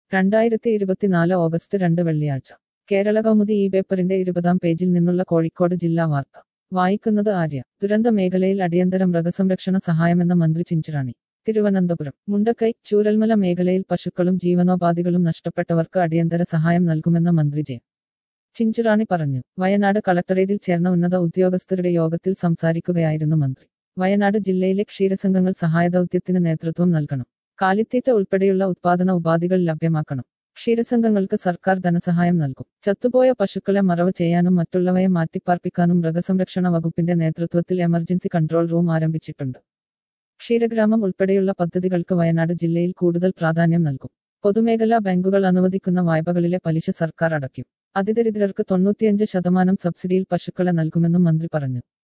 രണ്ടായിരത്തി ഇരുപത്തിനാല് ഓഗസ്റ്റ് രണ്ട് വെള്ളിയാഴ്ച കേരള കൗമുദി ഈ പേപ്പറിന്റെ ഇരുപതാം പേജിൽ നിന്നുള്ള കോഴിക്കോട് ജില്ലാ വാർത്ത വായിക്കുന്നത് ആര്യ ദുരന്ത മേഖലയിൽ അടിയന്തര മൃഗസംരക്ഷണ സഹായമെന്ന മന്ത്രി ചിഞ്ചിറാണി തിരുവനന്തപുരം മുണ്ടക്കൈ ചൂരൽമല മേഖലയിൽ പശുക്കളും ജീവനോപാധികളും നഷ്ടപ്പെട്ടവർക്ക് അടിയന്തര സഹായം നൽകുമെന്ന മന്ത്രി ജെ ചിഞ്ചിറാണി പറഞ്ഞു വയനാട് കളക്ടറേറ്റിൽ ചേർന്ന ഉന്നത ഉദ്യോഗസ്ഥരുടെ യോഗത്തിൽ സംസാരിക്കുകയായിരുന്നു മന്ത്രി വയനാട് ജില്ലയിലെ ക്ഷീരസംഘങ്ങൾ സഹായദൗത്യത്തിന് നേതൃത്വം നൽകണം കാലിത്തീറ്റ ഉൾപ്പെടെയുള്ള ഉത്പാദന ഉപാധികൾ ലഭ്യമാക്കണം ക്ഷീരസംഘങ്ങൾക്ക് സർക്കാർ ധനസഹായം നൽകും ചത്തുപോയ പശുക്കളെ മറവ് ചെയ്യാനും മറ്റുള്ളവയെ മാറ്റിപ്പാർപ്പിക്കാനും മൃഗസംരക്ഷണ വകുപ്പിന്റെ നേതൃത്വത്തിൽ എമർജൻസി കൺട്രോൾ റൂം ആരംഭിച്ചിട്ടുണ്ട് ക്ഷീരഗ്രാമം ഉൾപ്പെടെയുള്ള പദ്ധതികൾക്ക് വയനാട് ജില്ലയിൽ കൂടുതൽ പ്രാധാന്യം നൽകും പൊതുമേഖലാ ബാങ്കുകൾ അനുവദിക്കുന്ന വായ്പകളിലെ പലിശ സർക്കാർ അടയ്ക്കും അതിദരിദ്രർക്ക് തൊണ്ണൂറ്റിയഞ്ച് ശതമാനം സബ്സിഡിയിൽ പശുക്കളെ നൽകുമെന്നും മന്ത്രി പറഞ്ഞു